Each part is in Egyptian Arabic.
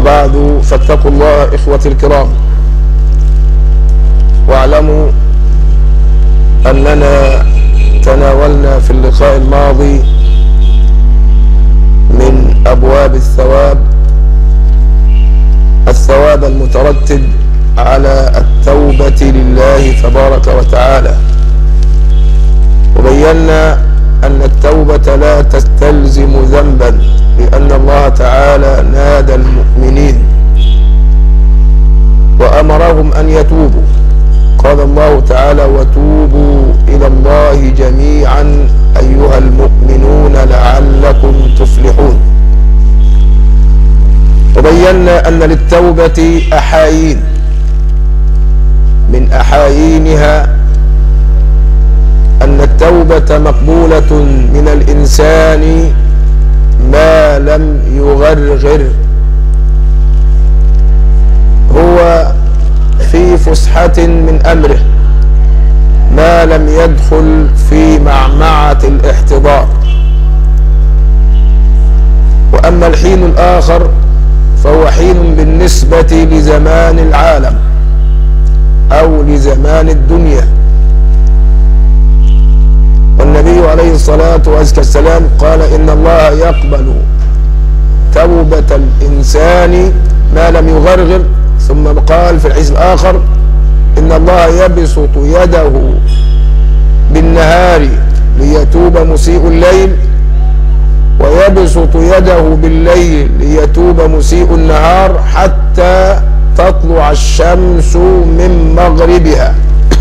وبعد فاتقوا الله إخوتي الكرام واعلموا أننا تناولنا في اللقاء الماضي من أبواب الثواب الثواب المترتب على التوبة لله تبارك وتعالى وبينا أن التوبة لا تستلزم ذنبا لأن الله تعالى نادى المؤمنين وأمرهم أن يتوبوا قال الله تعالى وتوبوا إلى الله جميعا أيها المؤمنون لعلكم تفلحون وبينا أن للتوبة أحايين من أحايينها أن التوبة مقبولة من الإنسان ما لم يغرغر هو في فسحة من أمره ما لم يدخل في معمعة الاحتضار وأما الحين الآخر فهو حين بالنسبة لزمان العالم أو لزمان الدنيا والنبي عليه الصلاة والسلام قال إن الله يقبل توبة الإنسان ما لم يغرغر ثم قال في الحديث الآخر إن الله يبسط يده بالنهار ليتوب مسيء الليل ويبسط يده بالليل ليتوب مسيء النهار حتى تطلع الشمس من مغربها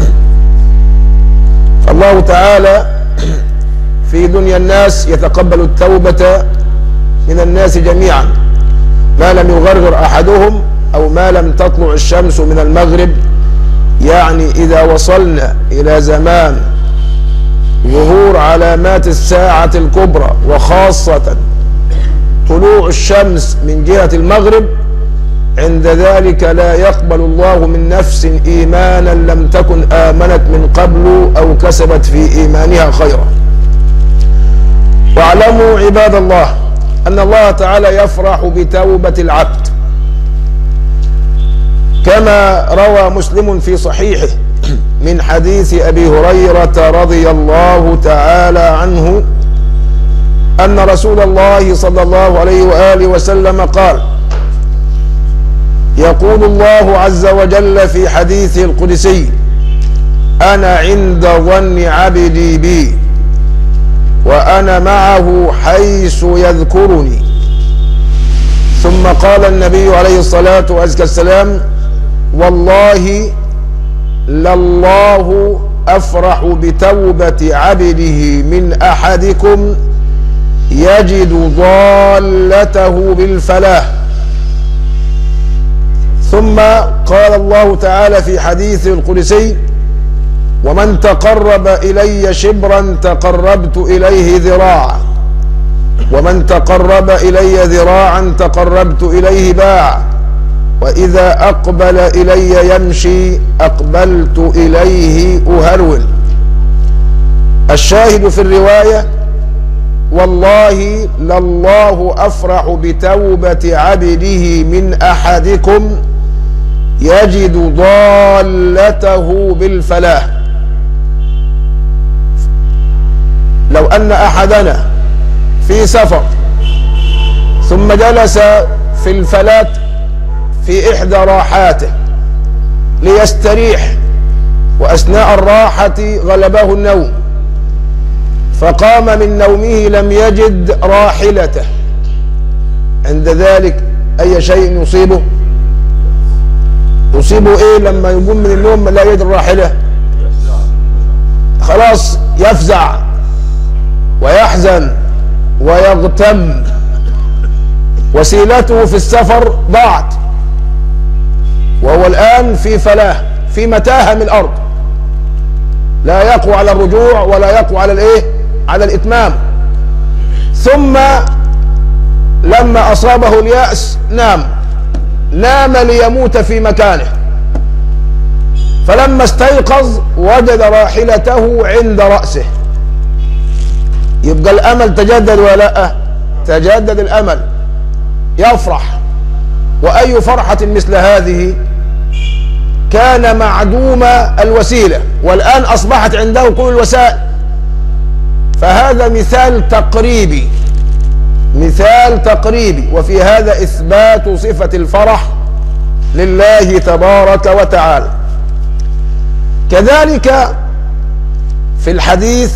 الله تعالى في دنيا الناس يتقبل التوبة من الناس جميعا ما لم يغرغر أحدهم أو ما لم تطلع الشمس من المغرب يعني إذا وصلنا إلى زمان ظهور علامات الساعة الكبرى وخاصة طلوع الشمس من جهة المغرب عند ذلك لا يقبل الله من نفس إيمانا لم تكن آمنت من قبل أو كسبت في إيمانها خيرا واعلموا عباد الله أن الله تعالى يفرح بتوبة العبد كما روى مسلم في صحيحه من حديث أبي هريرة رضي الله تعالى عنه أن رسول الله صلى الله عليه وآله وسلم قال يقول الله عز وجل في حديثه القدسي أنا عند ظن عبدي بي وأنا معه حيث يذكرني ثم قال النبي عليه الصلاة والسلام والله لله أفرح بتوبة عبده من أحدكم يجد ضالته بالفلاح ثم قال الله تعالى في حديث القدسي ومن تقرب إلي شبرا تقربت إليه ذراعا ومن تقرب إلي ذراعا تقربت إليه باعا وإذا أقبل إلي يمشي أقبلت إليه أهرول الشاهد في الرواية والله لله أفرح بتوبة عبده من أحدكم يجد ضالته بالفلاح لو أن أحدنا في سفر ثم جلس في الفلات في إحدى راحاته ليستريح وأثناء الراحة غلبه النوم فقام من نومه لم يجد راحلته عند ذلك أي شيء يصيبه يصيبه إيه لما يقوم من النوم لا يجد الراحلة خلاص يفزع ويحزن ويغتم وسيلته في السفر ضاعت وهو الآن في فلاح في متاهة من الأرض لا يقوى على الرجوع ولا يقوى على الايه على الإتمام ثم لما أصابه اليأس نام نام ليموت في مكانه فلما استيقظ وجد راحلته عند رأسه يبقى الأمل تجدد ولا لا تجدد الأمل يفرح وأي فرحة مثل هذه كان معدوم الوسيلة والآن أصبحت عنده كل الوسائل فهذا مثال تقريبي مثال تقريبي وفي هذا إثبات صفة الفرح لله تبارك وتعالى كذلك في الحديث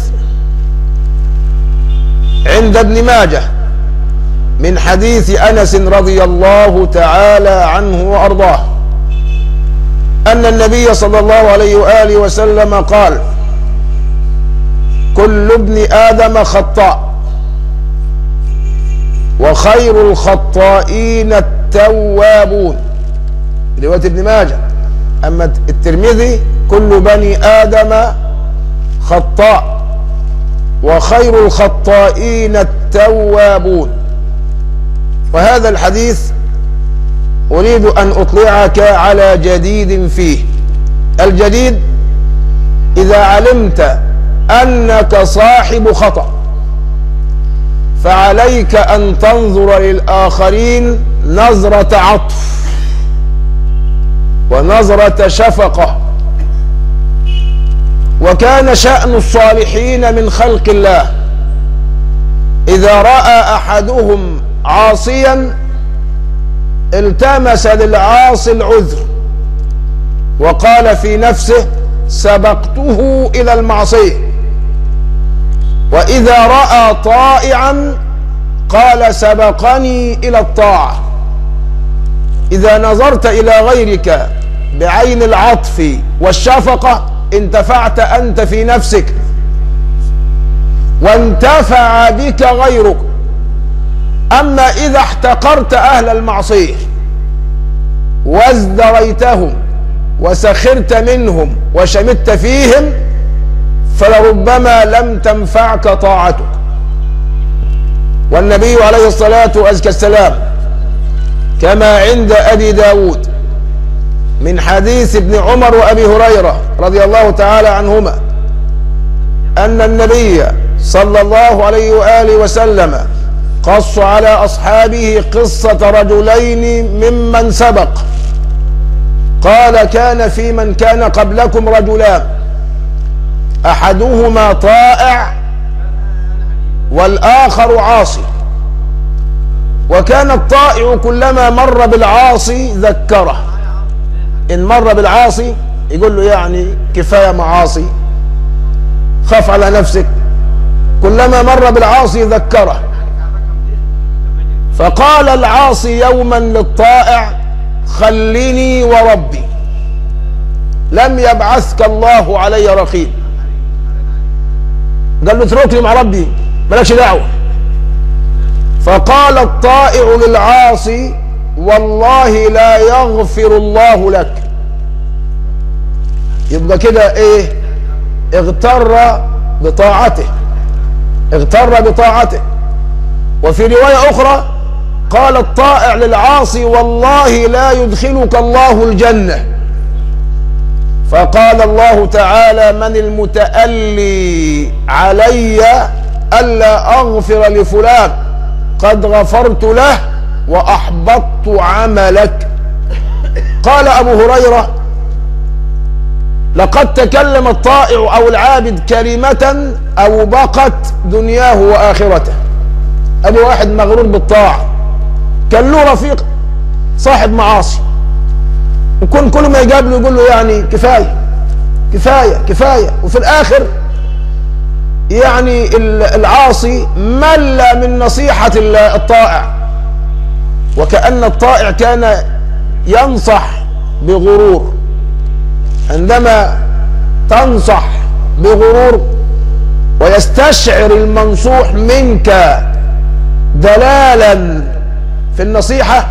عند ابن ماجه من حديث انس رضي الله تعالى عنه وارضاه ان النبي صلى الله عليه واله وسلم قال كل ابن ادم خطاء وخير الخطائين التوابون روايه ابن ماجه اما الترمذي كل بني ادم خطاء وخير الخطائين التوابون وهذا الحديث أريد أن أطلعك على جديد فيه الجديد إذا علمت أنك صاحب خطأ فعليك أن تنظر للآخرين نظرة عطف ونظرة شفقة وكان شأن الصالحين من خلق الله إذا رأى أحدهم عاصيا التمس للعاصي العذر وقال في نفسه سبقته إلى المعصية وإذا رأى طائعا قال سبقني إلى الطاعة إذا نظرت إلى غيرك بعين العطف والشفقة انتفعت أنت في نفسك وانتفع بك غيرك أما إذا احتقرت أهل المعصية وازدريتهم وسخرت منهم وشمت فيهم فلربما لم تنفعك طاعتك والنبي عليه الصلاة والسلام كما عند أبي داود من حديث ابن عمر وأبي هريرة رضي الله تعالى عنهما أن النبي صلى الله عليه وآله وسلم قص على أصحابه قصة رجلين ممن سبق قال كان في من كان قبلكم رجلان أحدهما طائع والآخر عاصي وكان الطائع كلما مر بالعاصي ذكره إن مر بالعاصي يقول له يعني كفاية معاصي خاف على نفسك كلما مر بالعاصي ذكره فقال العاصي يوما للطائع خلني وربي لم يبعثك الله علي رقيب قال له اتركني مع ربي مالكش دعوه فقال الطائع للعاصي والله لا يغفر الله لك يبقى كده ايه اغتر بطاعته اغتر بطاعته وفي رواية اخرى قال الطائع للعاصي والله لا يدخلك الله الجنة فقال الله تعالى من المتألي علي ألا أغفر لفلان قد غفرت له وأحبطت عملك قال أبو هريرة لقد تكلم الطائع أو العابد كلمة أو بقت دنياه وآخرته أبي واحد مغرور بالطاعة كان له رفيق صاحب معاصي وكون كل ما يقابله يقول له يعني كفاية كفاية كفاية وفي الآخر يعني العاصي مل من نصيحة الطائع وكأن الطائع كان ينصح بغرور عندما تنصح بغرور ويستشعر المنصوح منك دلالا في النصيحة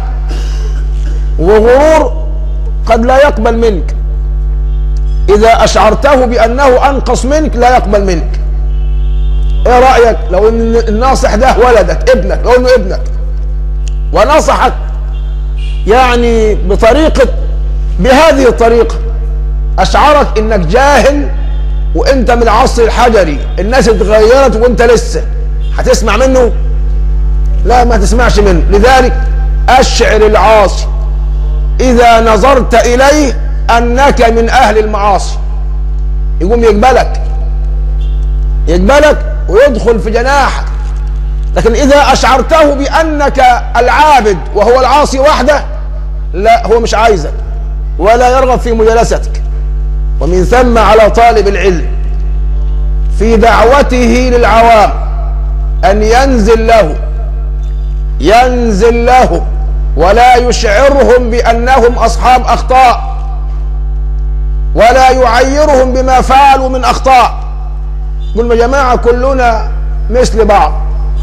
وغرور قد لا يقبل منك إذا أشعرته بأنه أنقص منك لا يقبل منك إيه رأيك لو إن الناصح ده ولدك ابنك لو إنه ابنك ونصحك يعني بطريقة بهذه الطريقة أشعرك إنك جاهل وإنت من العصر الحجري الناس اتغيرت وإنت لسه هتسمع منه لا ما تسمعش منه لذلك أشعر العاصي إذا نظرت إليه أنك من أهل المعاصي يقوم يقبلك يقبلك ويدخل في جناحك لكن إذا أشعرته بأنك العابد وهو العاصي وحده لا هو مش عايزك ولا يرغب في مجالستك ومن ثم على طالب العلم في دعوته للعوام أن ينزل له ينزل له ولا يشعرهم بأنهم أصحاب أخطاء ولا يعيرهم بما فعلوا من أخطاء قل يا جماعة كلنا مثل بعض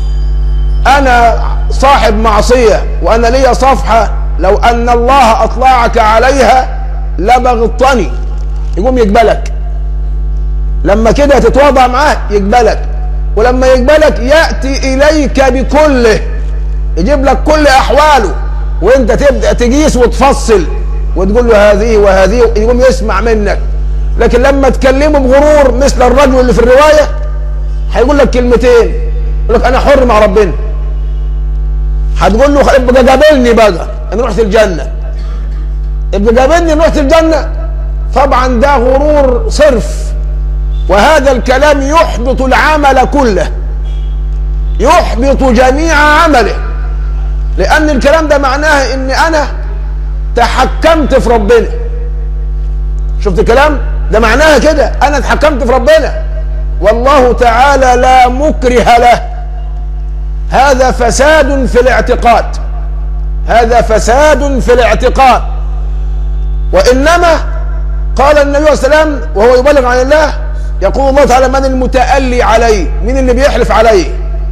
أنا صاحب معصية وأنا لي صفحة لو أن الله أطلعك عليها لبغضتني يقوم يقبلك لما كده تتواضع معاه يقبلك ولما يقبلك يأتي إليك بكله يجيب لك كل أحواله وانت تبدأ تقيس وتفصل وتقول له هذه وهذه يقوم يسمع منك لكن لما تكلمه بغرور مثل الرجل اللي في الرواية هيقول لك كلمتين يقول لك أنا حر مع ربنا هتقول له ابقى قابلني بقى انا رحت الجنة ابقى قابلني رحت الجنة طبعا ده غرور صرف وهذا الكلام يحبط العمل كله يحبط جميع عمله لأن الكلام ده معناه إن أنا تحكمت في ربنا شفت الكلام ده معناها كده أنا تحكمت في ربنا والله تعالى لا مكره له هذا فساد في الاعتقاد هذا فساد في الاعتقاد وإنما قال النبي صلى الله عليه وسلم وهو يبلغ عن الله يقول الله تعالى من المتألي عليه من اللي بيحلف عليه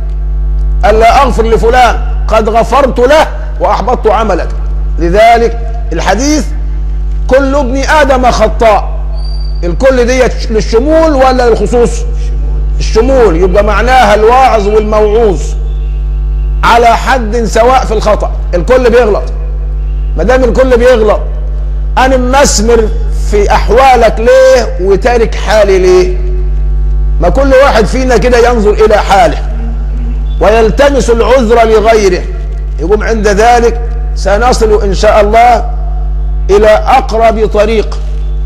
ألا أغفر لفلان قد غفرت له وأحبطت عملك لذلك الحديث كل ابن آدم خطاء الكل ديت للشمول ولا للخصوص الشمول يبقى معناها الواعظ والموعوظ على حد سواء في الخطأ الكل بيغلط ما دام الكل بيغلط انا مسمر في احوالك ليه وتارك حالي ليه ما كل واحد فينا كده ينظر الى حاله ويلتمس العذر لغيره يقوم عند ذلك سنصل ان شاء الله الى اقرب طريق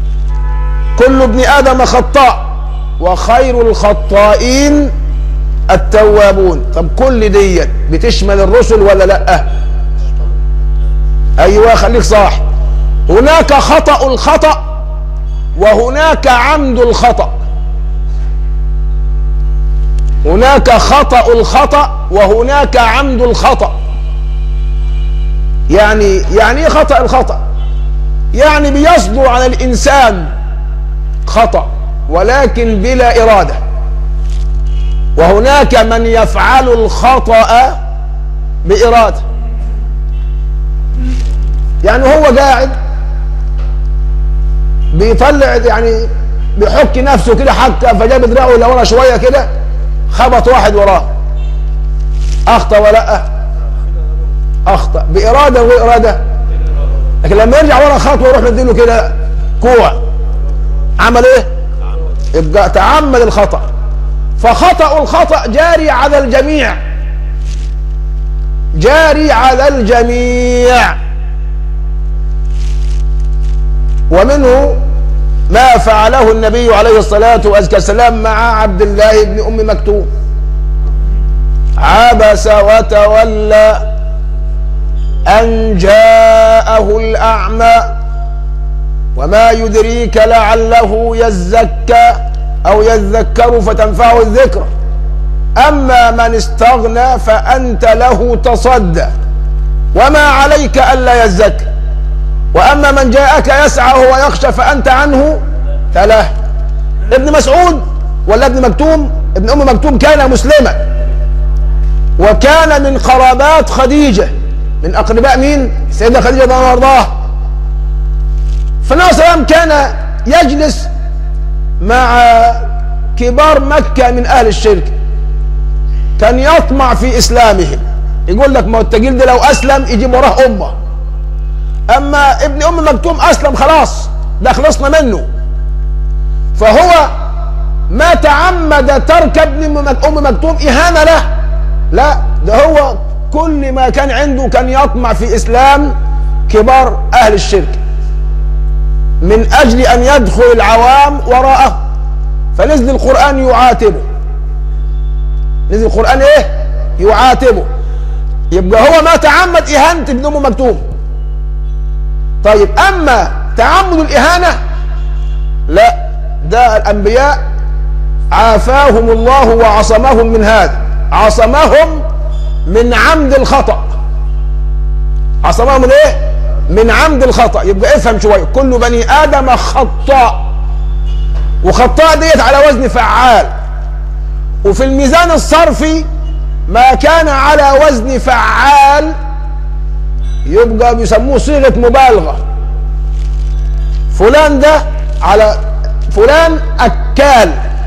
كل ابن ادم خطاء وخير الخطائين التوابون طب كل ديت بتشمل الرسل ولا لا ايوه خليك صح هناك خطأ الخطأ وهناك عمد الخطأ هناك خطأ الخطأ وهناك عمد الخطأ يعني يعني ايه خطأ الخطأ يعني بيصدر على الإنسان خطأ ولكن بلا إرادة وهناك من يفعل الخطأ بإرادة يعني هو قاعد بيطلع يعني بيحك نفسه كده حكه فجاب دراعه لورا شويه كده خبط واحد وراه اخطا ولا اخطا باراده وغير اراده لكن لما يرجع ورا خطوه يروح مديله كده كوع عمل ايه يبقى تعمد الخطا فخطا الخطا جاري على الجميع جاري على الجميع ومنه ما فعله النبي عليه الصلاة والسلام مع عبد الله بن أم مكتوم عبس وتولى أن جاءه الأعمى وما يدريك لعله يزكى أو يذكر فتنفعه الذكر أما من استغنى فأنت له تصدى وما عليك ألا يزكى وأما من جاءك يسعى وهو يخشى فأنت عنه تلاه ابن مسعود ولا ابن مكتوم ابن أم مكتوم كان مسلما وكان من قرابات خديجة من أقرباء مين سيدة خديجة رضي الله عنها فالنبي صلى الله عليه وسلم كان يجلس مع كبار مكة من أهل الشرك كان يطمع في إسلامهم يقول لك ما التجيل ده لو أسلم يجيب وراه أمه اما ابن ام مكتوم اسلم خلاص ده خلصنا منه فهو ما تعمد ترك ابن ام مكتوم اهانه له لا ده هو كل ما كان عنده كان يطمع في اسلام كبار أهل الشرك من أجل أن يدخل العوام وراءه فنزل القرآن يعاتبه نزل القرآن إيه؟ يعاتبه يبقى هو ما تعمد إهانة ابن أم مكتوم طيب أما تعمد الإهانة لا ده الأنبياء عافاهم الله وعصمهم من هذا عصمهم من عمد الخطأ عصمهم من ايه من عمد الخطأ يبقى افهم شوية كل بني آدم خطاء وخطاء ديت على وزن فعال وفي الميزان الصرفي ما كان على وزن فعال يبقى بيسموه صيغة مبالغة فلان ده على فلان أكال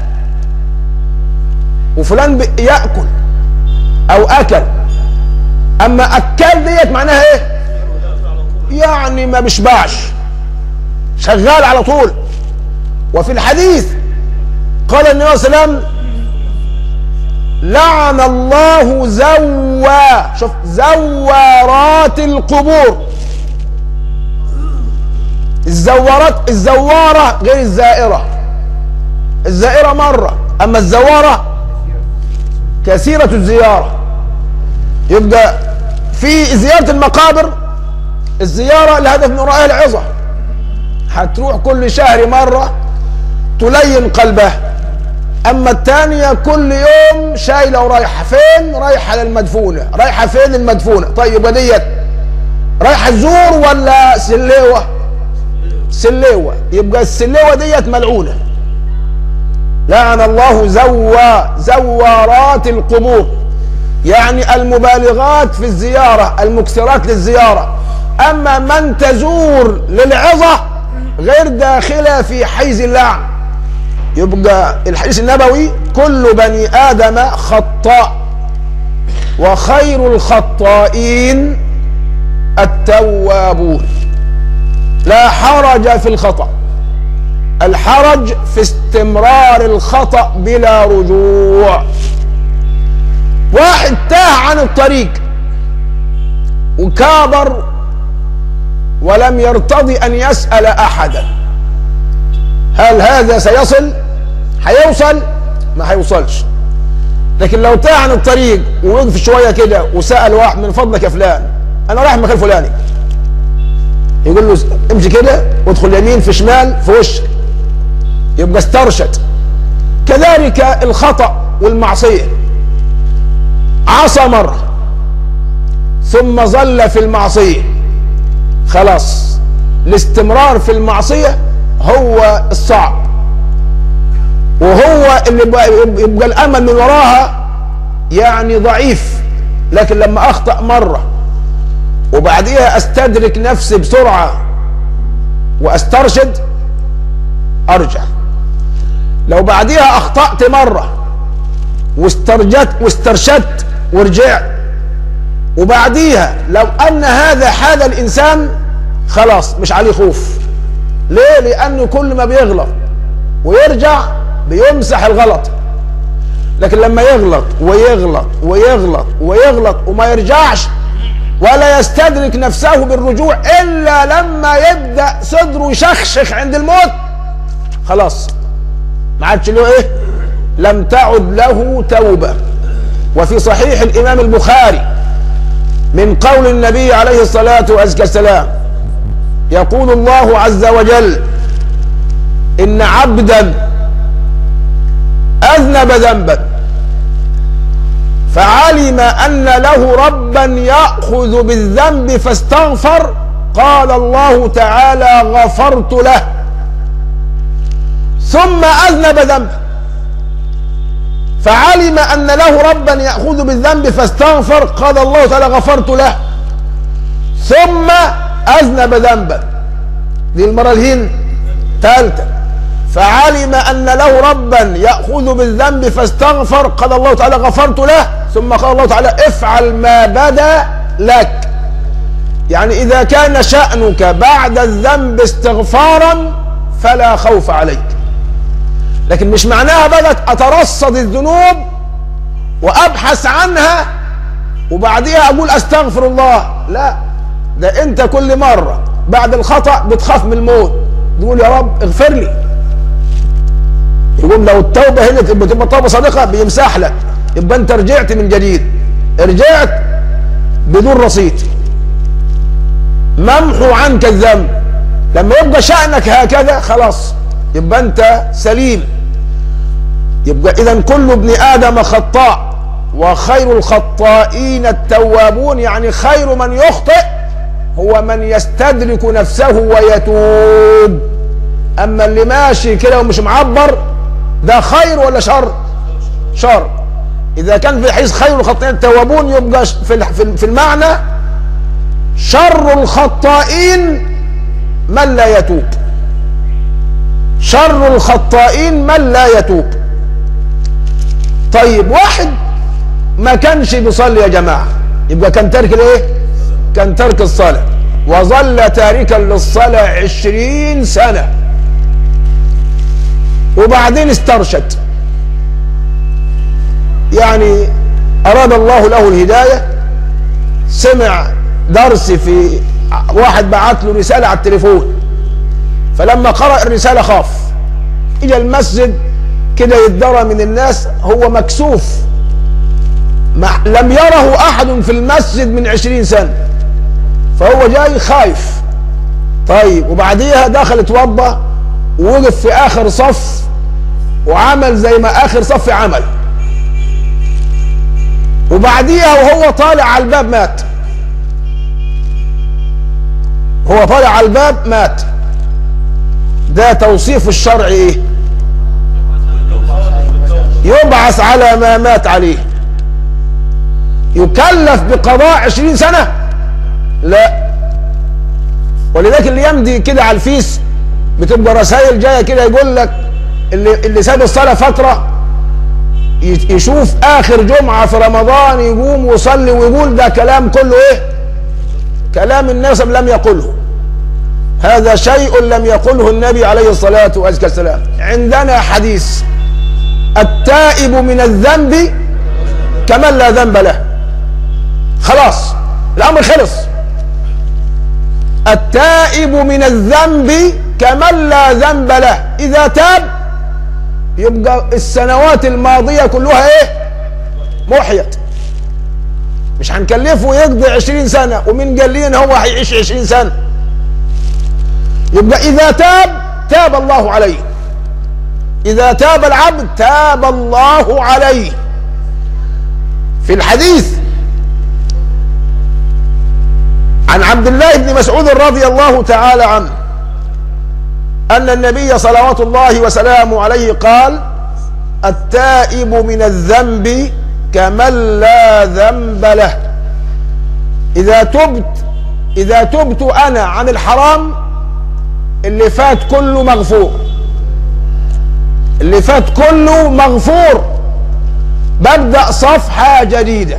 وفلان يأكل أو أكل أما أكال ديت معناها إيه؟ يعني ما بيشبعش شغال على طول وفي الحديث قال النبي صلى الله عليه وسلم لعن الله زوا شوف زوارات القبور الزوارات الزوارة غير الزائرة الزائرة مرة أما الزوارة كثيرة الزيارة يبقى في زيارة المقابر الزيارة الهدف من ورائها العظة هتروح كل شهر مرة تلين قلبه أما الثانية كل يوم شايلة ورايحة فين رايحة للمدفونة رايحة فين المدفونة طيب وديت رايحة تزور ولا سليوة سليوة يبقى السليوة ديت ملعونة لعن الله زوا زوارات القبور يعني المبالغات في الزيارة المكسرات للزيارة أما من تزور للعظة غير داخلة في حيز اللعن يبقى الحديث النبوي كل بني آدم خطاء وخير الخطائين التوابون لا حرج في الخطأ الحرج في استمرار الخطأ بلا رجوع واحد تاه عن الطريق وكابر ولم يرتضي أن يسأل أحدا هل هذا سيصل هيوصل ما هيوصلش لكن لو تاه عن الطريق ووقف شويه كده وسال واحد من فضلك يا فلان انا رايح مكان فلاني يقول له امشي كده وادخل يمين في شمال في وشك يبقى استرشد كذلك الخطا والمعصيه عصى مره ثم ظل في المعصيه خلاص الاستمرار في المعصيه هو الصعب وهو اللي يبقى, يبقى الامل من وراها يعني ضعيف لكن لما اخطا مره وبعديها استدرك نفسي بسرعه واسترشد ارجع لو بعديها اخطات مره واسترجت واسترشدت ورجعت وبعديها لو ان هذا حال الانسان خلاص مش عليه خوف ليه لانه كل ما بيغلط ويرجع بيمسح الغلط لكن لما يغلط ويغلط ويغلط ويغلط وما يرجعش ولا يستدرك نفسه بالرجوع الا لما يبدا صدره يشخشخ عند الموت خلاص ما عادش له ايه لم تعد له توبه وفي صحيح الامام البخاري من قول النبي عليه الصلاه والسلام يقول الله عز وجل ان عبدا اذنب ذنبا فعلم ان له ربا ياخذ بالذنب فاستغفر قال الله تعالى غفرت له ثم اذنب ذنبا فعلم ان له ربا ياخذ بالذنب فاستغفر قال الله تعالى غفرت له ثم اذنب ذنبا دي المره الهين ثالثه فعلم ان له ربا ياخذ بالذنب فاستغفر قال الله تعالى غفرت له ثم قال الله تعالى افعل ما بدا لك يعني اذا كان شانك بعد الذنب استغفارا فلا خوف عليك لكن مش معناها بدات اترصد الذنوب وابحث عنها وبعديها اقول استغفر الله لا ده انت كل مرة بعد الخطأ بتخاف من الموت تقول يا رب اغفر لي يقول لو التوبة هنا تبقى تبقى توبة صادقة بيمسح لك يبقى انت رجعت من جديد رجعت بدون رصيد ممحو عنك الذنب لما يبقى شأنك هكذا خلاص يبقى انت سليم يبقى اذا كل ابن ادم خطاء وخير الخطائين التوابون يعني خير من يخطئ هو من يستدرك نفسه ويتوب اما اللي ماشي كده ومش معبر ده خير ولا شر شر اذا كان في حيث خير الخطائين التوابون يبقى في في المعنى شر الخطائين من لا يتوب شر الخطائين من لا يتوب طيب واحد ما كانش بيصلي يا جماعة يبقى كان ترك الايه كان ترك الصلاة وظل تاركا للصلاة عشرين سنة وبعدين استرشد يعني أراد الله له الهداية سمع درس في واحد بعت له رسالة على التليفون فلما قرأ الرسالة خاف إلى المسجد كده يتدرى من الناس هو مكسوف لم يره أحد في المسجد من عشرين سنة فهو جاي خايف طيب وبعديها دخل اتوضى ووقف في آخر صف وعمل زي ما آخر صف عمل وبعديها وهو طالع على الباب مات هو طالع على الباب مات ده توصيف الشرع ايه يبعث على ما مات عليه يكلف بقضاء عشرين سنة لا ولذلك اللي يمضي كده على الفيس بتبقى رسائل جاية كده يقول لك اللي, اللي ساب الصلاة فترة يشوف آخر جمعة في رمضان يقوم ويصلي ويقول ده كلام كله إيه كلام الناس لم يقله هذا شيء لم يقله النبي عليه الصلاة والسلام عندنا حديث التائب من الذنب كمن لا ذنب له خلاص الأمر خلص التائب من الذنب كمن لا ذنب له إذا تاب يبقى السنوات الماضية كلها ايه محيت مش هنكلفه يقضي عشرين سنة ومن قال لي هو هيعيش عشرين سنة يبقى إذا تاب تاب الله عليه إذا تاب العبد تاب الله عليه في الحديث عن عبد الله بن مسعود رضي الله تعالى عنه أن النبي صلوات الله وسلامه عليه قال التائب من الذنب كمن لا ذنب له إذا تبت إذا تبت أنا عن الحرام اللي فات كله مغفور اللي فات كله مغفور ببدأ صفحة جديدة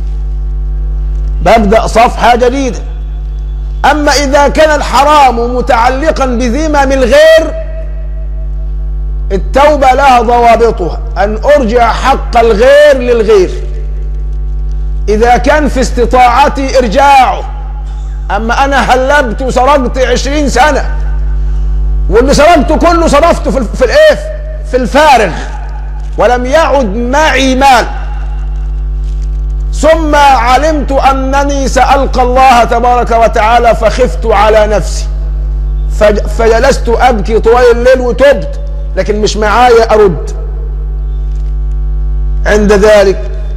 ببدأ صفحة جديدة أما إذا كان الحرام متعلقا بذمم الغير التوبة لها ضوابطها أن أرجع حق الغير للغير إذا كان في استطاعتي إرجاعه أما أنا هلبت وسرقت عشرين سنة واللي سرقته كله صرفته في, في الإيه في الفارغ ولم يعد معي مال ثم علمت أنني سألقى الله تبارك وتعالى فخفت على نفسي فجلست أبكي طوال الليل وتبت لكن مش معايا أرد عند ذلك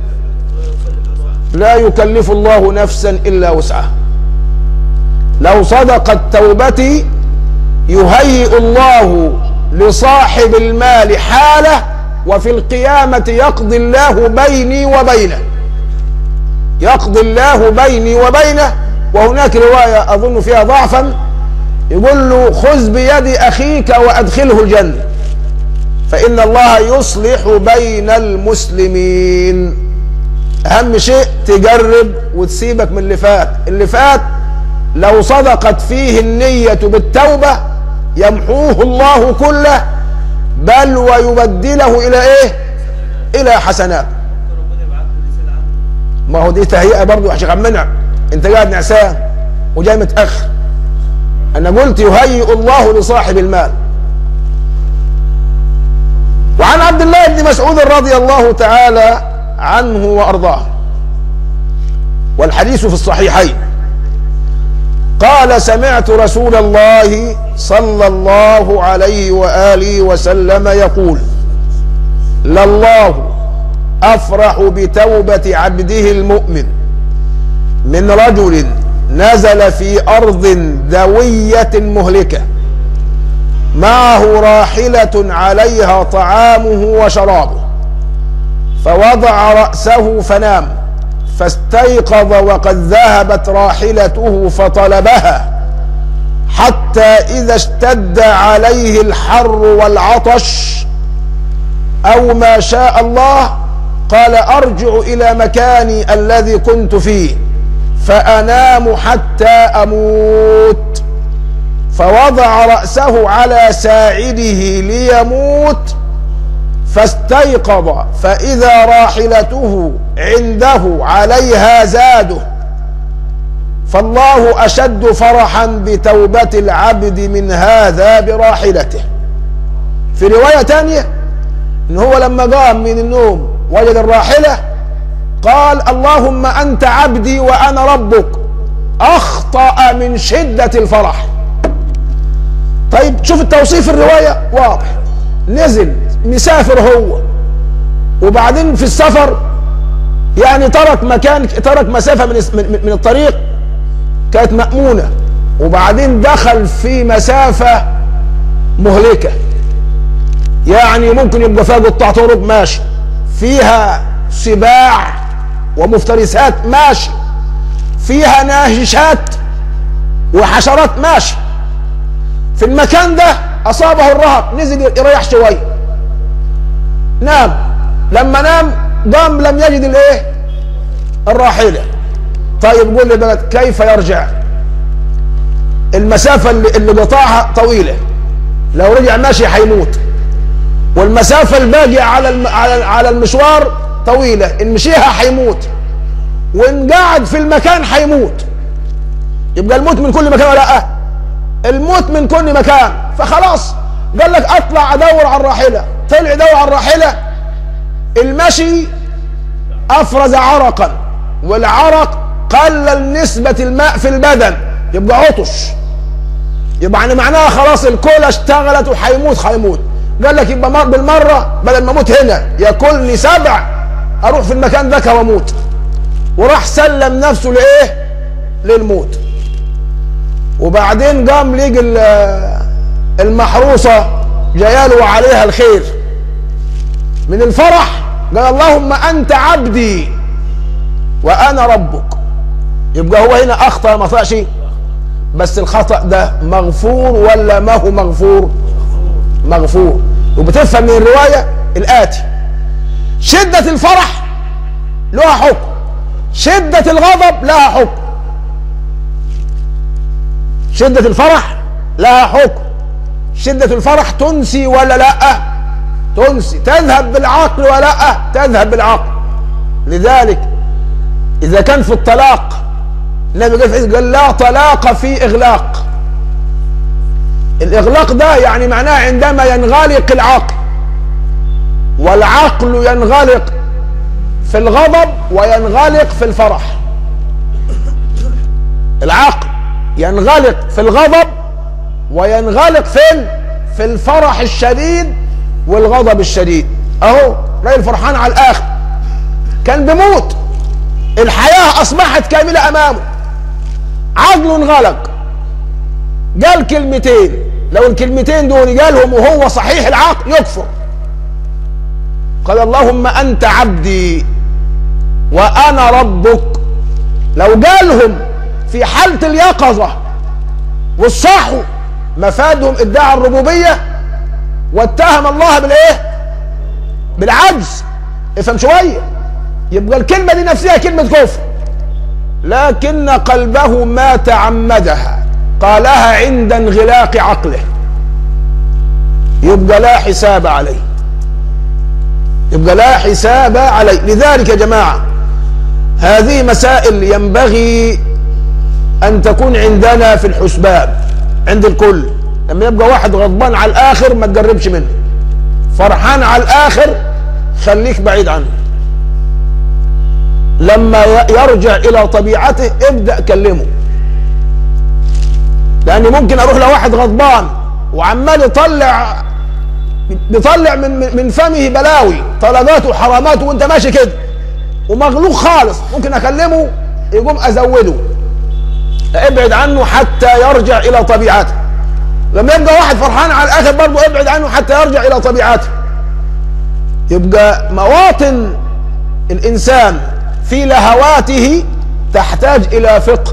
لا يكلف الله نفسا إلا وسعها لو صدقت توبتي يهيئ الله لصاحب المال حاله وفي القيامة يقضي الله بيني وبينه يقضي الله بيني وبينه وهناك رواية أظن فيها ضعفا يقول له خذ بيد أخيك وأدخله الجنة فإن الله يصلح بين المسلمين أهم شيء تجرب وتسيبك من اللي فات اللي فات لو صدقت فيه النية بالتوبة يمحوه الله كله بل ويبدله إلى إيه إلى حسنات ما هو دي تهيئة برضه يا شيخ منع انت قاعد نعسان وجاي متاخر انا قلت يهيئ الله لصاحب المال وعن عبد الله بن مسعود رضي الله تعالى عنه وارضاه والحديث في الصحيحين قال سمعت رسول الله صلى الله عليه واله وسلم يقول لله افرح بتوبه عبده المؤمن من رجل نزل في ارض ذويه مهلكه معه راحله عليها طعامه وشرابه فوضع راسه فنام فاستيقظ وقد ذهبت راحلته فطلبها حتى اذا اشتد عليه الحر والعطش او ما شاء الله قال ارجع الى مكاني الذي كنت فيه فانام حتى اموت فوضع راسه على ساعده ليموت فاستيقظ فاذا راحلته عنده عليها زاده فالله اشد فرحا بتوبه العبد من هذا براحلته في روايه تانيه ان هو لما قام من النوم وجد الراحله قال اللهم انت عبدي وانا ربك اخطا من شده الفرح طيب شوف التوصيف الروايه واضح نزل مسافر هو وبعدين في السفر يعني ترك مكان ترك مسافه من من, من الطريق كانت مامونه وبعدين دخل في مسافه مهلكه يعني ممكن يبقى فيها قطاع طرق ماشي فيها سباع ومفترسات ماشي فيها ناهشات وحشرات ماشي في المكان ده اصابه الرهق نزل يريح شويه نام لما نام قام لم يجد الايه الراحله طيب قول لي بقى كيف يرجع المسافه اللي, اللي قطعها طويله لو رجع ماشي هيموت والمسافه الباقيه على على على المشوار طويله ان مشيها هيموت وان قعد في المكان هيموت يبقى الموت من كل مكان ولا لا الموت من كل مكان فخلاص قال لك اطلع ادور على الراحله طلع يدور على الراحله المشي افرز عرقا والعرق قلل نسبه الماء في البدن يبقى عطش يبقى يعني معناها خلاص الكلى اشتغلت وهيموت هيموت قال لك يبقى بالمره بدل ما اموت هنا ياكلني سبع اروح في المكان ذاك واموت وراح سلم نفسه لايه للموت وبعدين قام ليجي المحروسه جياله وعليها الخير من الفرح قال اللهم انت عبدي وانا ربك يبقى هو هنا اخطا ما طلعش بس الخطا ده مغفور ولا ما هو مغفور مغفور وبتفهم من الروايه الاتي شده الفرح لها حكم شده الغضب لها حكم شده الفرح لها حكم شده الفرح تنسي ولا لا تنسي تذهب بالعقل ولا لا تذهب بالعقل لذلك اذا كان في الطلاق النبي قال قال لا طلاق في اغلاق الاغلاق ده يعني معناه عندما ينغلق العقل والعقل ينغلق في الغضب وينغلق في الفرح العقل ينغلق في الغضب وينغلق فين في الفرح الشديد والغضب الشديد اهو راجل فرحان على الاخر كان بيموت الحياه اصبحت كامله امامه عقله انغلق قال كلمتين لو الكلمتين دول قالهم وهو صحيح العقل يكفر قال اللهم انت عبدي وانا ربك لو قالهم في حاله اليقظه والصحو مفادهم ادعى الربوبيه واتهم الله بالايه بالعجز افهم شويه يبقى الكلمه دي نفسها كلمه كفر لكن قلبه ما تعمدها قالها عند انغلاق عقله يبقى لا حساب عليه يبقى لا حساب عليه لذلك يا جماعه هذه مسائل ينبغي أن تكون عندنا في الحسبان عند الكل لما يبقى واحد غضبان على الآخر ما تقربش منه فرحان على الآخر خليك بعيد عنه لما يرجع إلى طبيعته ابدأ كلمه لأن ممكن أروح لواحد غضبان وعمال يطلع بيطلع من من فمه بلاوي طلقات وحرامات وانت ماشي كده ومغلوق خالص ممكن اكلمه يقوم ازوده ابعد عنه حتى يرجع الى طبيعته لما يبقى واحد فرحان على الاخر برضه ابعد عنه حتى يرجع الى طبيعته يبقى مواطن الانسان في لهواته تحتاج الى فقه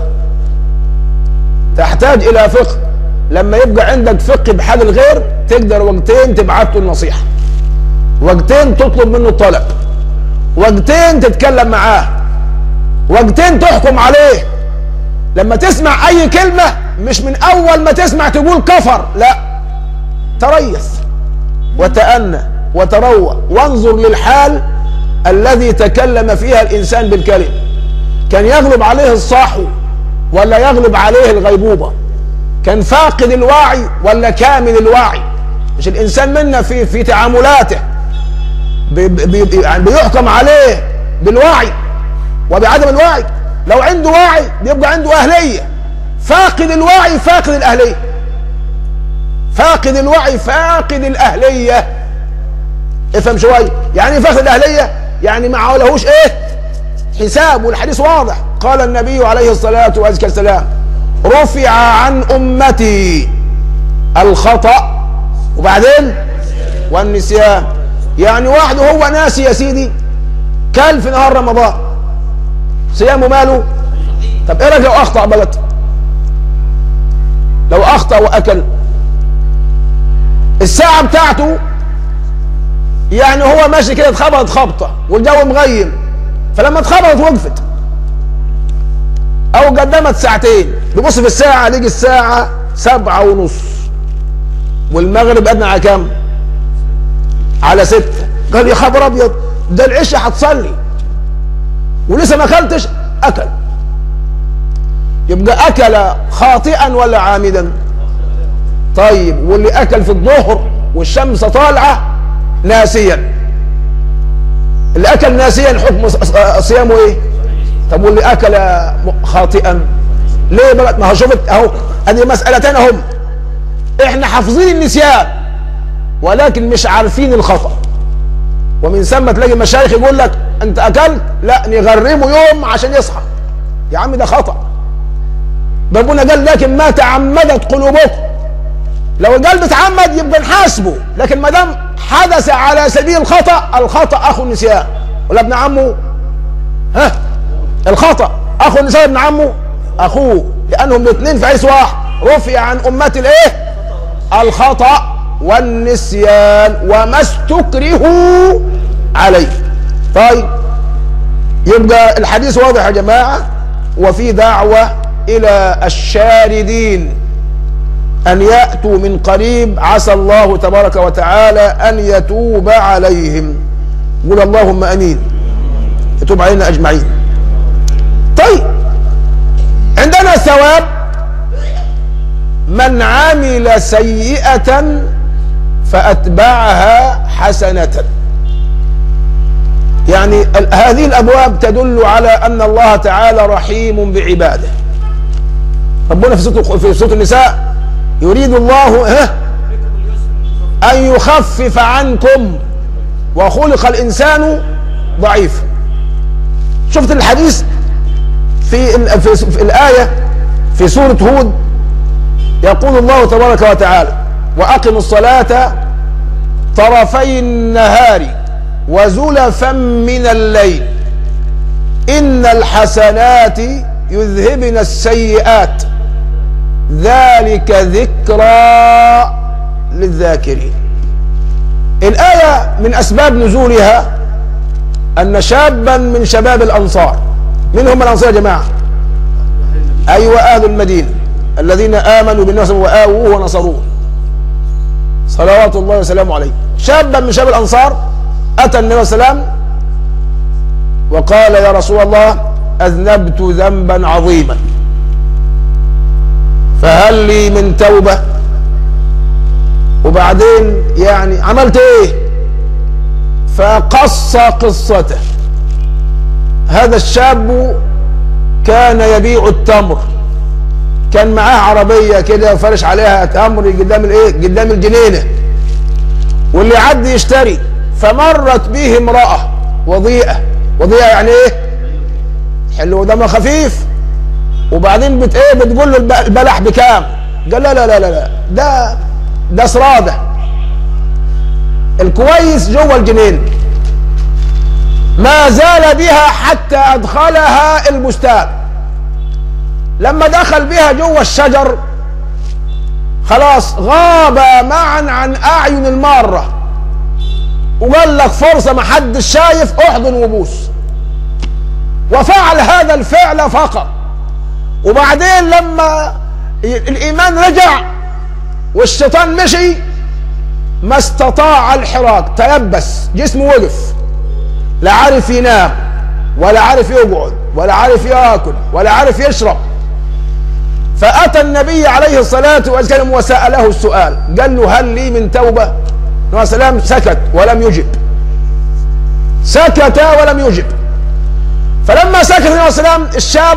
تحتاج الى فقه لما يبقى عندك فقه بحال الغير تقدر وقتين تبعت له النصيحه وقتين تطلب منه الطلب وقتين تتكلم معاه وقتين تحكم عليه لما تسمع اي كلمه مش من اول ما تسمع تقول كفر لا تريث وتأنى وتروى وانظر للحال الذي تكلم فيها الانسان بالكلمه كان يغلب عليه الصاحو ولا يغلب عليه الغيبوبه كان فاقد الوعي ولا كامل الوعي مش الانسان منا في في تعاملاته بي بي يعني بيحكم عليه بالوعي وبعدم الوعي لو عنده وعي بيبقى عنده اهليه فاقد الوعي فاقد الاهليه فاقد الوعي فاقد الاهليه افهم شويه يعني فاقد الاهليه يعني ما عولهوش ايه حساب والحديث واضح قال النبي عليه الصلاه والسلام رفع عن امتي الخطأ وبعدين والنسيان يعني واحد وهو ناسي يا سيدي كل في نهار رمضان صيامه ماله طب ايه رايك لو اخطا بلد لو اخطا واكل الساعه بتاعته يعني هو ماشي كده اتخبطت خبطه والجو مغيم فلما اتخبطت وقفت او قدمت ساعتين بيبص في الساعه لقي الساعه سبعة ونص والمغرب ادنى على كام على ستة قال يا خبر ابيض ده العشاء هتصلي ولسه ما اكلتش اكل يبقى اكل خاطئا ولا عامدا طيب واللي اكل في الظهر والشمس طالعه ناسيا اللي اكل ناسيا حكم صيامه ايه طب واللي اكل خاطئا ليه بقى ما هو شفت اهو ادي مسالتين هم احنا حافظين النسيان ولكن مش عارفين الخطا ومن ثم تلاقي مشايخ يقول لك انت اكلت لا نغرمه يوم عشان يصحى يا عم ده خطا ربنا قال لكن ما تعمدت قلوبكم لو القلب اتعمد يبقى نحاسبه لكن ما دام حدث على سبيل الخطا الخطا اخو النسيان ولا ابن عمه ها الخطا اخو النسيان ابن عمه اخوه لانهم الاثنين في عيس واحد رفع عن امتي الايه الخطا والنسيان وما استكرهوا عليه طيب يبقى الحديث واضح يا جماعه وفي دعوه الى الشاردين ان ياتوا من قريب عسى الله تبارك وتعالى ان يتوب عليهم قول اللهم امين يتوب علينا اجمعين طيب عندنا ثواب من عمل سيئة فأتبعها حسنة يعني هذه الأبواب تدل على أن الله تعالى رحيم بعباده ربنا في سورة في سورة النساء يريد الله أن يخفف عنكم وخلق الإنسان ضعيف شفت الحديث في في, في الآية في سورة هود يقول الله تبارك وتعالى وأقم الصلاة طرفي النهار وزلفا من الليل إن الحسنات يذهبن السيئات ذلك ذكرى للذاكرين الآية من أسباب نزولها أن شابا من شباب الأنصار من هم الأنصار يا جماعة أيوة أهل المدينة الذين آمنوا بالناس وآووه ونصروه صلوات الله وسلامه عليه شابا من شباب الأنصار أتى النبي صلى الله عليه وسلم وقال يا رسول الله أذنبت ذنبا عظيما فهل لي من توبة وبعدين يعني عملت ايه فقص قصته هذا الشاب كان يبيع التمر كان معاه عربية كده وفرش عليها تمر قدام الايه قدام الجنينة واللي يعدي يشتري فمرت به امرأة وضيئة وضيئة يعني ايه حلو دمها خفيف وبعدين بت ايه بتقول له الب- البلح بكام قال لا لا لا لا لا ده ده سرادة الكويس جوه الجنين ما زال بها حتى ادخلها البستان لما دخل بها جوه الشجر خلاص غاب معا عن اعين الماره وقال لك فرصه ما حدش شايف احضن وبوس وفعل هذا الفعل فقط وبعدين لما ي- الايمان رجع والشيطان مشي ما استطاع الحراك تيبس جسمه وقف لا عارف ينام ولا عارف يقعد ولا عارف ياكل ولا عارف يشرب فأتى النبي عليه الصلاة والسلام وسأله السؤال قال له هل لي من توبة النبي عليه السلام سكت ولم يجب سكت ولم يجب فلما سكت النبي عليه السلام الشاب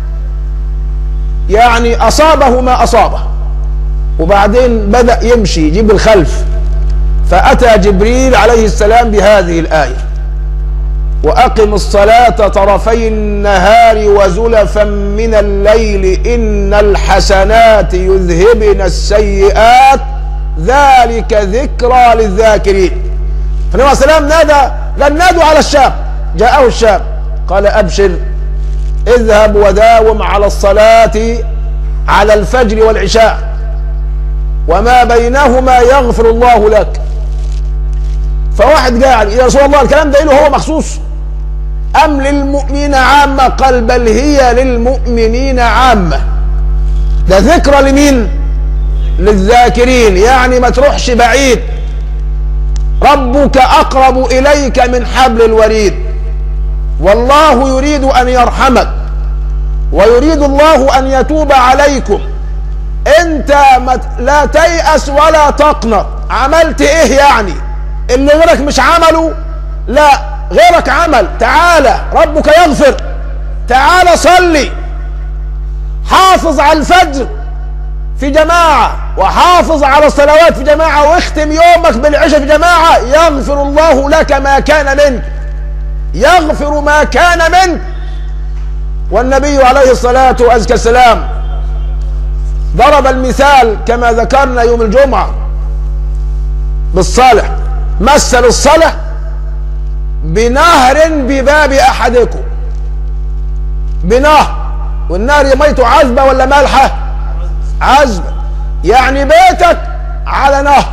يعني أصابه ما أصابه وبعدين بدأ يمشي يجيب الخلف فأتى جبريل عليه السلام بهذه الآية وأقم الصلاة طرفي النهار وزلفا من الليل إن الحسنات يذهبن السيئات ذلك ذكرى للذاكرين فالنبي عليه السلام نادى قال نادوا على الشاب جاءه الشاب قال أبشر اذهب وداوم على الصلاة على الفجر والعشاء وما بينهما يغفر الله لك فواحد قاعد يا رسول الله الكلام ده له هو مخصوص أم للمؤمنين عامة قال بل هي للمؤمنين عامة ده ذكرى لمين للذاكرين يعني ما تروحش بعيد ربك أقرب إليك من حبل الوريد والله يريد أن يرحمك ويريد الله أن يتوب عليكم انت ما ت- لا تيأس ولا تقنط عملت ايه يعني اللي غيرك مش عمله لا غيرك عمل تعالى ربك يغفر تعالى صلي حافظ على الفجر في جماعة وحافظ على الصلوات في جماعة واختم يومك بالعشاء في جماعة يغفر الله لك ما كان منك يغفر ما كان منك والنبي عليه الصلاة وأزكى السلام ضرب المثال كما ذكرنا يوم الجمعة بالصالح مثل الصلاة بنهر بباب أحدكم بنهر والنهر ميته عذبة ولا مالحة عذبة يعني بيتك على نهر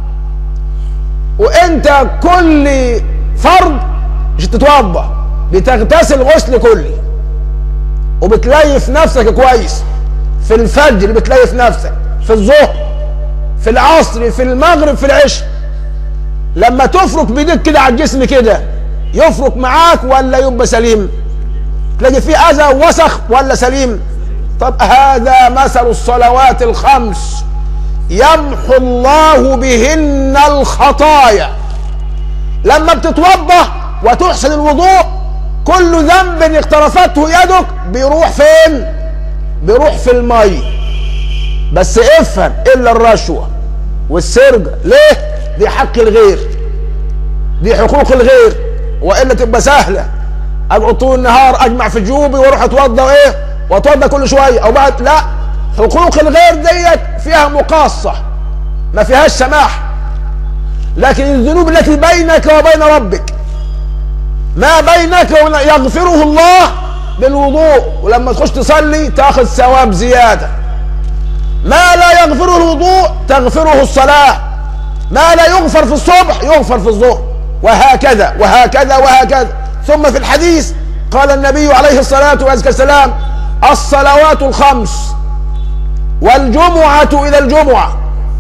وانت كل فرض مش تتوضا بتغتسل غسل كلي وبتليف نفسك كويس في الفجر بتليف نفسك في الظهر في العصر في المغرب في العشاء لما تفرك بايديك كده على الجسم كده يفرك معاك ولا يبقى سليم تلاقي فيه اذى وسخ ولا سليم طب هذا مثل الصلوات الخمس يمحو الله بهن الخطايا لما بتتوضا وتحسن الوضوء كل ذنب اقترفته يدك بيروح فين بيروح في المي بس افهم الا الرشوه والسرقه ليه دي حق الغير دي حقوق الغير والا تبقى سهله اقعد طول النهار اجمع في جيوبي واروح اتوضى وايه واتوضى كل شويه او بعد لا حقوق الغير ديت فيها مقاصه ما فيهاش سماح لكن الذنوب التي بينك وبين ربك ما بينك وبين يغفره الله بالوضوء ولما تخش تصلي تاخذ ثواب زياده ما لا يغفره الوضوء تغفره الصلاه ما لا يغفر في الصبح يغفر في الظهر وهكذا وهكذا وهكذا ثم في الحديث قال النبي عليه الصلاة والسلام الصلوات الخمس والجمعة إلى الجمعة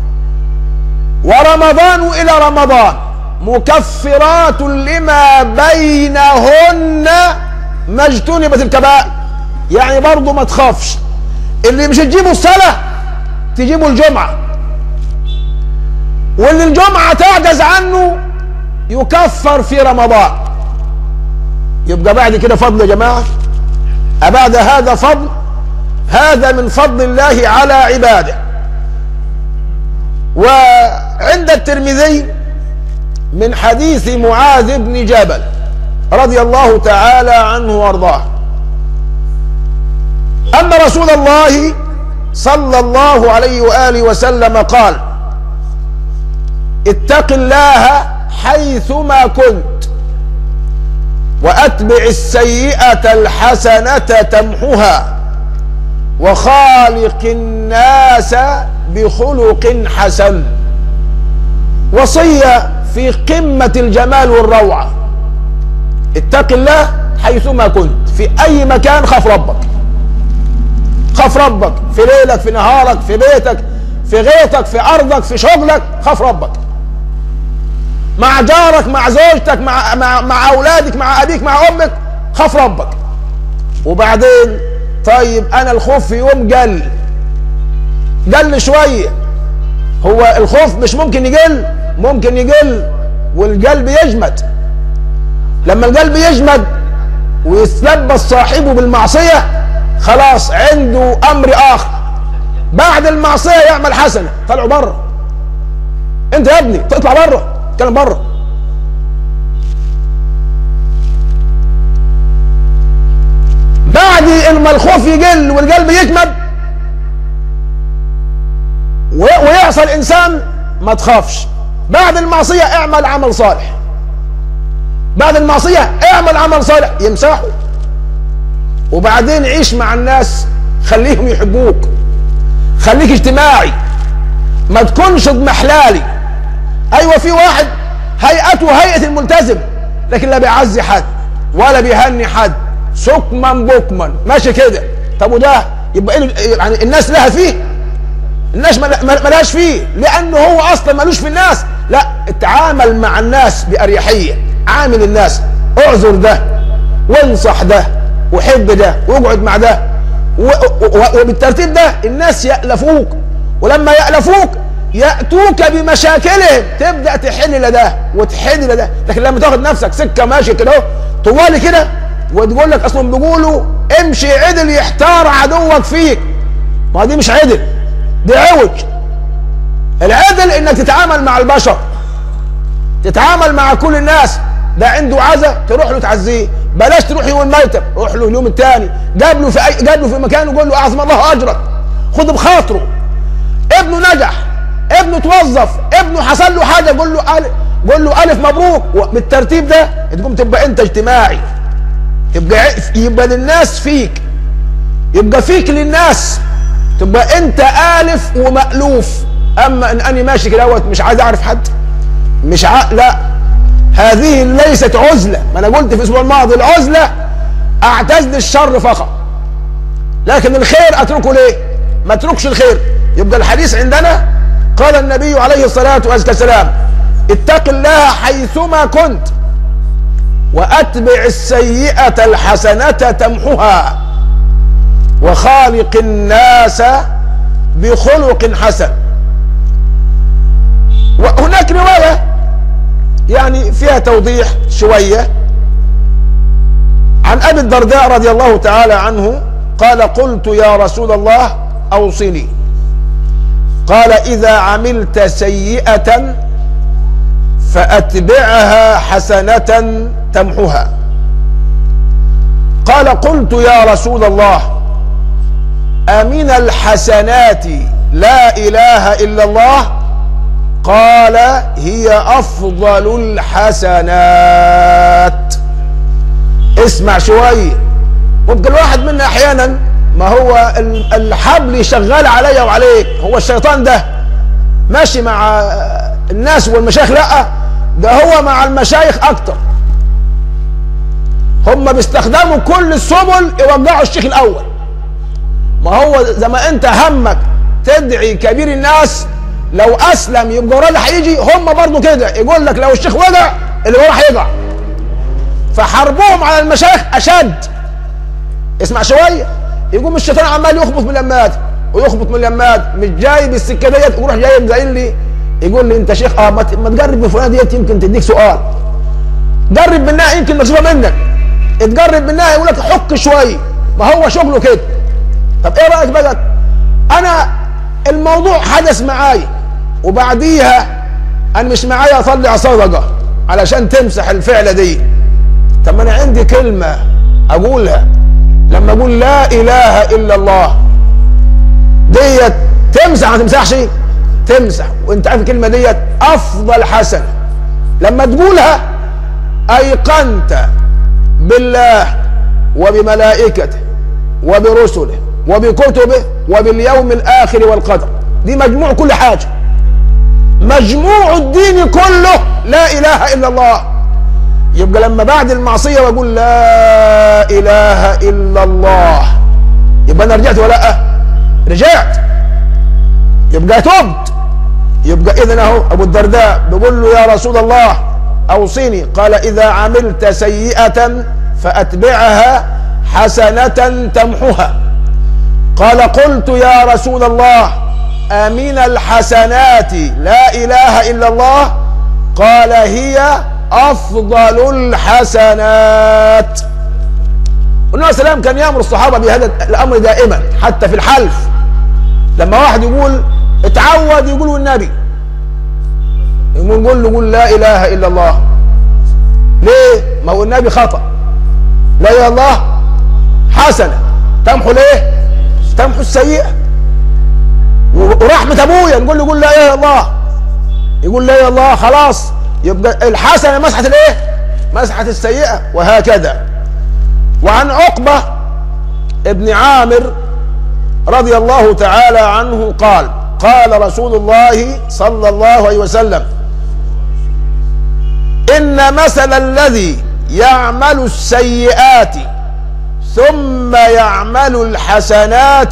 ورمضان إلى رمضان مكفرات لما بينهن ما اجتنبت الكبائر يعني برضه ما تخافش اللي مش تجيبه الصلاة تجيبه الجمعة واللي الجمعة تعجز عنه يكفر في رمضان يبقى بعد كده فضل يا جماعة أبعد هذا فضل هذا من فضل الله على عباده وعند الترمذي من حديث معاذ بن جبل رضي الله تعالى عنه وارضاه أن رسول الله صلى الله عليه وآله وسلم قال اتق الله حيثما كنت وأتبع السيئة الحسنة تمحها وخالق الناس بخلق حسن وصية في قمة الجمال والروعة اتق الله حيثما كنت في أي مكان خاف ربك خاف ربك في ليلك في نهارك في بيتك في غيطك في أرضك في شغلك خاف ربك مع جارك مع زوجتك مع, مع, مع أولادك مع أبيك مع أمك خاف ربك وبعدين طيب أنا الخوف في يوم قل قل شوية هو الخوف مش ممكن يقل ممكن يقل والقلب يجمد لما القلب يجمد ويتلبس صاحبه بالمعصية خلاص عنده أمر آخر بعد المعصية يعمل حسنة طلعوا بره انت يا ابني تطلع بره اتكلم بره بعد ما الخوف يقل والقلب يجمد ويعصى الانسان ما تخافش بعد المعصيه اعمل عمل صالح بعد المعصيه اعمل عمل صالح يمسحه وبعدين عيش مع الناس خليهم يحبوك خليك اجتماعي ما تكونش اضمحلالي ايوه في واحد هيئته هيئه الملتزم لكن لا بيعزي حد ولا بيهني حد سكما بكما ماشي كده طب وده يبقى إيه يعني الناس لها فيه الناس ملهاش فيه لانه هو اصلا ملوش في الناس لا اتعامل مع الناس باريحيه عامل الناس اعذر ده وانصح ده وحب ده واقعد مع ده وبالترتيب ده الناس يألفوك ولما يألفوك يأتوك بمشاكلهم تبدأ تحل لده وتحل لده لكن لما تاخد نفسك سكة ماشي كده طوالي كده وتقول لك اصلا بيقولوا امشي عدل يحتار عدوك فيك ما دي مش عدل دي عوج العدل انك تتعامل مع البشر تتعامل مع كل الناس ده عنده عزا تروح له تعزيه بلاش تروح يوم الميتم روح له اليوم الثاني قابله في أي قابله في مكان وقول له اعظم الله اجرك خد بخاطره ابنه نجح ابنه توظف ابنه حصل له حاجه قول له الف قول له الف مبروك بالترتيب ده تقوم تبقى انت اجتماعي يبقى يبقى للناس فيك يبقى فيك للناس تبقى انت الف ومالوف اما ان اني ماشي كده مش عايز اعرف حد مش ع... لا هذه ليست عزله ما انا قلت في الاسبوع الماضي العزله اعتزل الشر فقط لكن الخير اتركه ليه ما اتركش الخير يبقى الحديث عندنا قال النبي عليه الصلاه والسلام اتق الله حيثما كنت واتبع السيئه الحسنه تمحها وخالق الناس بخلق حسن وهناك روايه يعني فيها توضيح شويه عن ابي الدرداء رضي الله تعالى عنه قال قلت يا رسول الله اوصني قال اذا عملت سيئه فاتبعها حسنه تمحها قال قلت يا رسول الله امن الحسنات لا اله الا الله قال هي افضل الحسنات اسمع شويه ويبقى الواحد منا احيانا ما هو الحبل شغال عليا وعليك هو الشيطان ده ماشي مع الناس والمشايخ لا ده هو مع المشايخ اكتر هم بيستخدموا كل السبل يوقعوا الشيخ الاول ما هو زي ما انت همك تدعي كبير الناس لو اسلم يبقى وراه اللي هيجي هم برضه كده يقول لك لو الشيخ وقع اللي وراه هيقع فحربهم على المشايخ اشد اسمع شويه يقوم الشيطان عمال يخبط باللمات ويخبط من اليمات مش جاي بالسكه ديت ويروح جاي مزاين لي يقول لي انت شيخ اه ما ت- ما تجرب بفلان ديت يمكن تديك سؤال جرب منها يمكن مكسوفه منك اتجرب منها يقول لك حك شويه ما هو شغله كده طب ايه رايك بقى انا الموضوع حدث معايا وبعديها انا مش معايا اطلع صدقه علشان تمسح الفعله دي طب ما انا عندي كلمه اقولها لما اقول لا اله الا الله ديت تمسح ما تمسحش تمسح وانت عارف الكلمه ديت افضل حسنه لما تقولها ايقنت بالله وبملائكته وبرسله وبكتبه وباليوم الاخر والقدر دي مجموع كل حاجه مجموع الدين كله لا اله الا الله يبقى لما بعد المعصيه واقول لا اله الا الله يبقى انا رجعت ولا لا رجعت يبقى تبت يبقى اذا اهو ابو الدرداء بيقول له يا رسول الله اوصني قال اذا عملت سيئه فاتبعها حسنه تمحها قال قلت يا رسول الله امن الحسنات لا اله الا الله قال هي افضل الحسنات النبي عليه السلام كان يامر الصحابه بهذا الامر دائما حتى في الحلف لما واحد يقول اتعود يقول النبي يقول نقول له قول لا اله الا الله ليه ما هو النبي خطا لا اله الا الله حسنه تمحو ليه تمحو السيئه ورحمه ابويا نقول له قول لا اله الا الله يقول لا اله الا الله خلاص يبقى الحسنه مسحه الايه مسحه السيئه وهكذا وعن عقبه ابن عامر رضي الله تعالى عنه قال قال رسول الله صلى الله عليه وسلم ان مثل الذي يعمل السيئات ثم يعمل الحسنات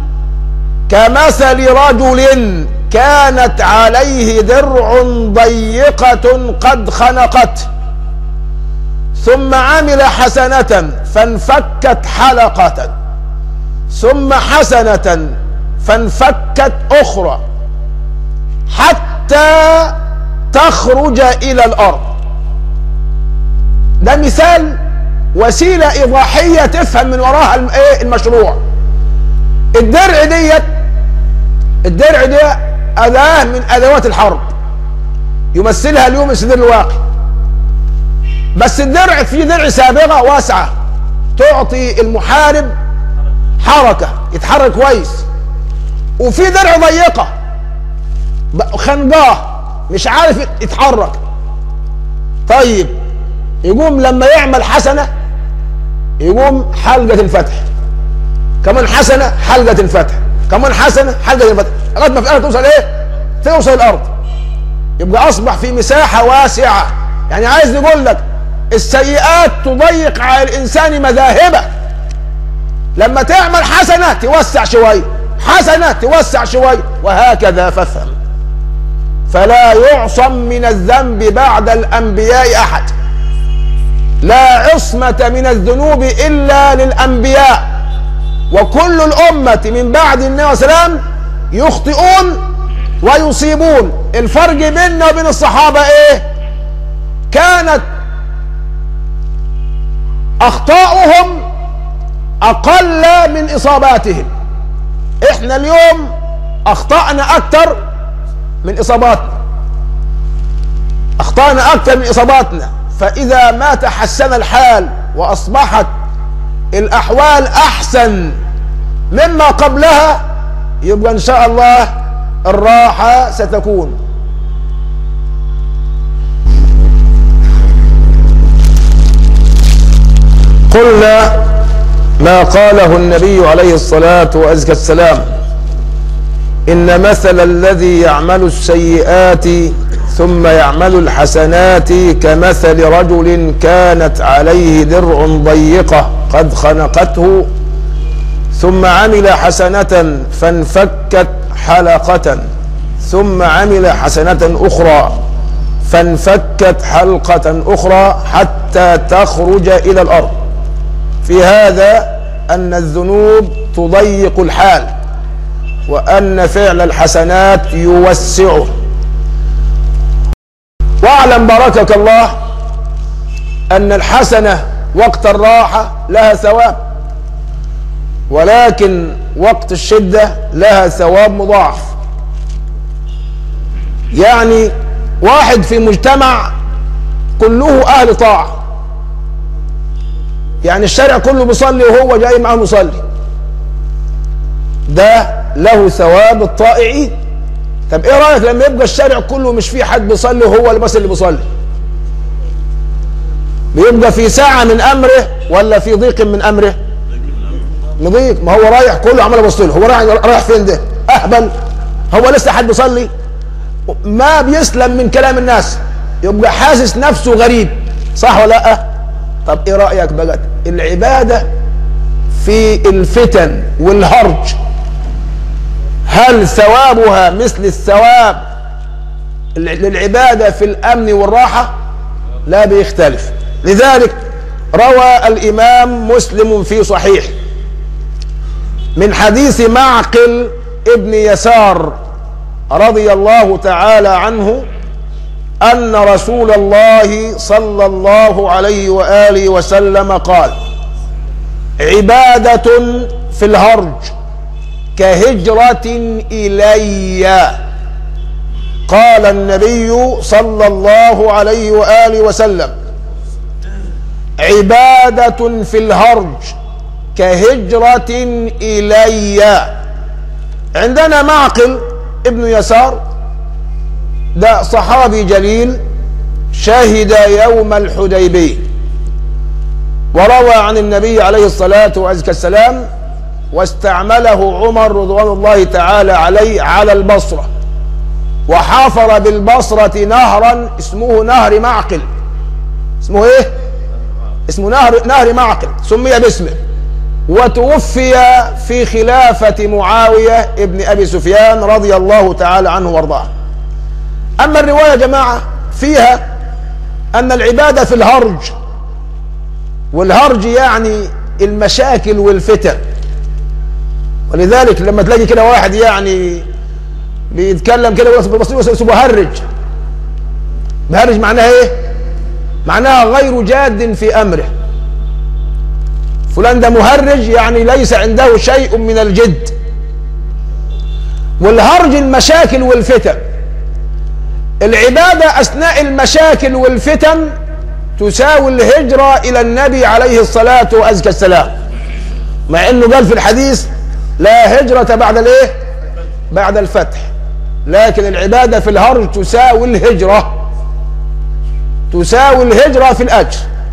كمثل رجل كانت عليه درع ضيقه قد خنقته ثم عمل حسنه فانفكت حلقه ثم حسنة فانفكت أخرى حتى تخرج إلى الأرض ده مثال وسيلة إيضاحية تفهم من وراها الم- إيه المشروع الدرع ديت الدرع ده أداة من أدوات الحرب يمثلها اليوم السدير الواقي بس الدرع في درع سابغة واسعة تعطي المحارب حركة يتحرك كويس وفي درع ضيقة ب- خنقاه مش عارف يتحرك طيب يقوم لما يعمل حسنة يقوم حلقة الفتح كمان حسنة حلقة الفتح كمان حسنة حلقة الفتح لغاية ما في الآخر توصل ايه توصل الأرض يبقى أصبح في مساحة واسعة يعني عايز يقول لك السيئات تضيق على الإنسان مذاهبه لما تعمل حسنة توسع شوي حسنة توسع شوي وهكذا فافهم فلا يعصم من الذنب بعد الأنبياء أحد لا عصمة من الذنوب إلا للأنبياء وكل الأمة من بعد النبي عليه السلام يخطئون ويصيبون الفرق بيننا وبين الصحابة إيه كانت أخطاؤهم اقل من اصاباتهم احنا اليوم اخطانا اكثر من اصاباتنا اخطانا اكثر من اصاباتنا فاذا ما تحسن الحال واصبحت الاحوال احسن مما قبلها يبقى ان شاء الله الراحه ستكون قلنا ما قاله النبي عليه الصلاة وأزكى السلام إن مثل الذي يعمل السيئات ثم يعمل الحسنات كمثل رجل كانت عليه درع ضيقة قد خنقته ثم عمل حسنة فانفكت حلقة ثم عمل حسنة أخرى فانفكت حلقة أخرى حتى تخرج إلى الأرض في هذا أن الذنوب تضيق الحال وأن فعل الحسنات يوسعه واعلم باركك الله أن الحسنة وقت الراحة لها ثواب ولكن وقت الشدة لها ثواب مضاعف يعني واحد في مجتمع كله أهل طاعة يعني الشارع كله بيصلي وهو جاي معاه مصلي ده له ثواب الطائعين طب ايه رايك لما يبقى الشارع كله مش فيه حد بيصلي وهو اللي بس اللي بيصلي بيبقى في ساعة من أمره ولا في ضيق من أمره مضيق ما هو رايح كله عمال يبص له هو رايح رايح فين ده أهبل هو لسه حد بيصلي ما بيسلم من كلام الناس يبقى حاسس نفسه غريب صح ولا لا طب ايه رأيك بقى العبادة في الفتن والهرج هل ثوابها مثل الثواب للعبادة في الأمن والراحة لا بيختلف لذلك روى الإمام مسلم في صحيح من حديث معقل ابن يسار رضي الله تعالى عنه أن رسول الله صلى الله عليه وآله وسلم قال عبادة في الهرج كهجرة إلي قال النبي صلى الله عليه وآله وسلم عبادة في الهرج كهجرة إلي عندنا معقل ابن يسار ده صحابي جليل شهد يوم الحديبية وروى عن النبي عليه الصلاة والسلام واستعمله عمر رضوان الله تعالى عليه على البصرة وحفر بالبصرة نهرا اسمه نهر معقل اسمه ايه اسمه نهر نهر معقل سمي باسمه وتوفي في خلافة معاوية ابن أبي سفيان رضي الله تعالى عنه وارضاه أما الرواية يا جماعة فيها أن العبادة في الهرج والهرج يعني المشاكل والفتن ولذلك لما تلاقي كده واحد يعني بيتكلم كده بس مهرج مهرج معناها ايه معناها غير جاد في امره فلان ده مهرج يعني ليس عنده شيء من الجد والهرج المشاكل والفتن العبادة أثناء المشاكل والفتن تساوي الهجرة إلى النبي عليه الصلاة وأزكى السلام مع أنه قال في الحديث لا هجرة بعد الإيه؟ بعد الفتح لكن العبادة في الهرج تساوي الهجرة تساوي الهجرة في الأجر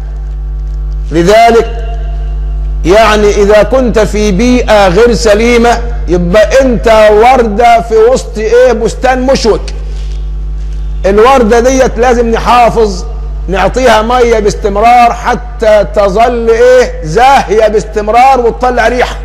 لذلك يعني إذا كنت في بيئة غير سليمة يبقى أنت وردة في وسط إيه بستان مشوك الوردة ديت لازم نحافظ نعطيها مية باستمرار حتى تظل ايه زاهية باستمرار وتطلع ريحة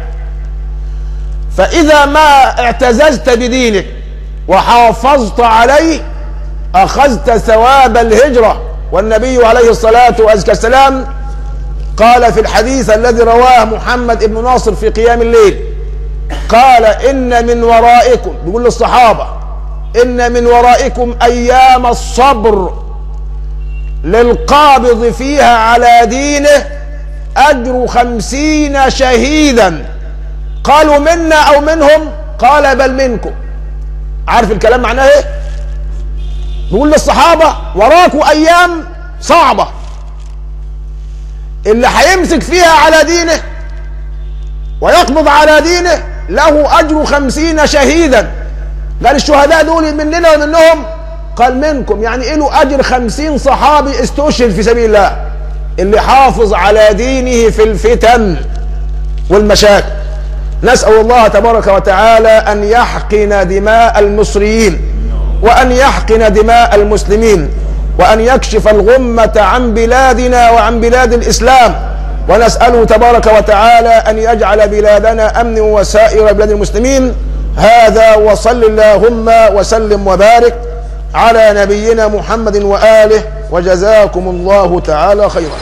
فإذا ما اعتززت بدينك وحافظت عليه أخذت ثواب الهجرة والنبي عليه الصلاة والسلام قال في الحديث الذي رواه محمد بن ناصر في قيام الليل قال إن من ورائكم بيقول للصحابة إن من ورائكم أيام الصبر للقابض فيها على دينه أجر خمسين شهيدا قالوا منا أو منهم قال بل منكم عارف الكلام معناه ايه بيقول للصحابة وراكوا أيام صعبة اللي هيمسك فيها على دينه ويقبض على دينه له أجر خمسين شهيدا قال الشهداء دول مننا ومنهم قال منكم يعني إيه له أجر خمسين صحابي استشهد في سبيل الله اللي حافظ على دينه في الفتن والمشاكل نسأل الله تبارك وتعالى أن يحقن دماء المصريين وأن يحقن دماء المسلمين وأن يكشف الغمة عن بلادنا وعن بلاد الإسلام ونسأله تبارك وتعالى أن يجعل بلادنا أمن وسائر بلاد المسلمين هذا وصل اللهم وسلم وبارك على نبينا محمد وآله وجزاكم الله تعالى خيرا